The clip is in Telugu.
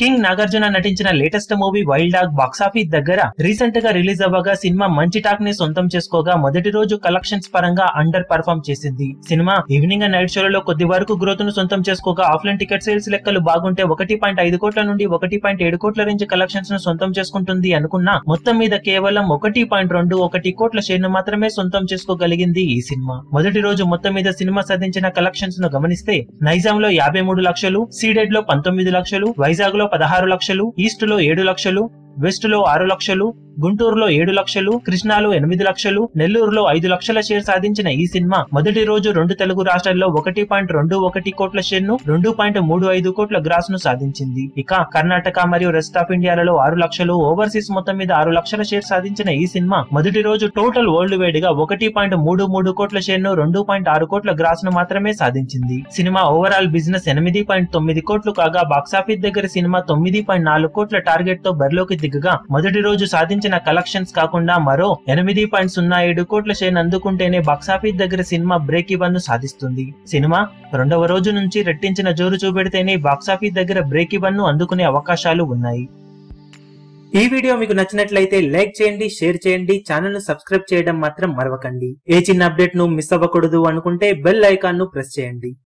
కింగ్ నాగార్జున నటించిన latest movie wild dog box office దగ్గర రీసెంట్ గా రిలీజ్ అవ్వగా సినిమా మంచి టాక్ ని సొంతం చేసుకోగా మొదటి రోజు కలెక్షన్స్ పరంగా అండర్ పర్ఫామ్ చేసింది సినిమా ఈవినింగ్ అండ్ నైట్ షోలలో కొద్ది వరకు గ్రోత్ ను సొంతం చేసుకోగా ఆఫ్లైన్ టికెట్ సేల్స్ లెక్కలు బాగుంటే ఒకటి పాయింట్ ఐదు కోట్ల నుండి ఒకటి పాయింట్ ఏడు కోట్ల రేంజ్ కలెక్షన్స్ ను సొంతం చేసుకుంటుంది అనుకున్నా మొత్తం మీద కేవలం ఒకటి పాయింట్ రెండు ఒకటి కోట్ల షేర్ ను మాత్రమే సొంతం చేసుకోగలిగింది ఈ సినిమా మొదటి రోజు మొత్తం మీద సినిమా సాధించిన కలెక్షన్స్ ను గమనిస్తే నైజాం లో యాభై మూడు లక్షలు సీడెడ్ లో పంతొమ్మిది లక్షలు వైజాగ్ లో పదహారు లక్షలు ఈస్ట్ లో ఏడు లక్షలు వెస్ట్ లో ఆరు లక్షలు గుంటూరులో ఏడు లక్షలు కృష్ణాలో ఎనిమిది లక్షలు నెల్లూరులో ఐదు లక్షల షేర్ సాధించిన ఈ సినిమా మొదటి రోజు రెండు తెలుగు రాష్ట్రాల్లో ఒకటి పాయింట్ రెండు ఒకటి కోట్ల షేర్ ను రెండు పాయింట్ మూడు ఐదు కోట్ల గ్రాస్ ను సాధించింది ఇక కర్ణాటక మరియు రెస్ట్ ఆఫ్ ఇండియాలలో ఆరు లక్షలు ఓవర్సీస్ మొత్తం మీద ఆరు లక్షల షేర్ సాధించిన ఈ సినిమా మొదటి రోజు టోటల్ వరల్డ్ వైడ్ గా ఒకటి పాయింట్ మూడు మూడు కోట్ల షేర్ ను రెండు పాయింట్ ఆరు కోట్ల గ్రాస్ ను మాత్రమే సాధించింది సినిమా ఓవరాల్ బిజినెస్ ఎనిమిది పాయింట్ తొమ్మిది కోట్లు కాగా బాక్సాఫీస్ దగ్గర సినిమా తొమ్మిది పాయింట్ నాలుగు కోట్ల టార్గెట్ తో బరిలోకి దిగగా మొదటి రోజు సాధించిన కలెక్షన్స్ కాకుండా మరో ఎనిమిది పాయింట్ సున్నా ఏడు కోట్ల షేర్ అందుకుంటేనే బాక్సాఫీస్ దగ్గర సినిమా బ్రేక్ ఇవన్ ను సాధిస్తుంది సినిమా రెండవ రోజు నుంచి రెట్టించిన జోరు చూపెడితేనే బాక్సాఫీస్ దగ్గర బ్రేక్ ఇవన్ ను అందుకునే అవకాశాలు ఉన్నాయి ఈ వీడియో మీకు నచ్చినట్లయితే లైక్ చేయండి షేర్ చేయండి ఛానల్ ను సబ్స్క్రైబ్ చేయడం మాత్రం మరవకండి ఏ చిన్న అప్డేట్ ను మిస్ అవ్వకూడదు అనుకుంటే బెల్ ఐకాన్ ను ప్రెస్ చేయండి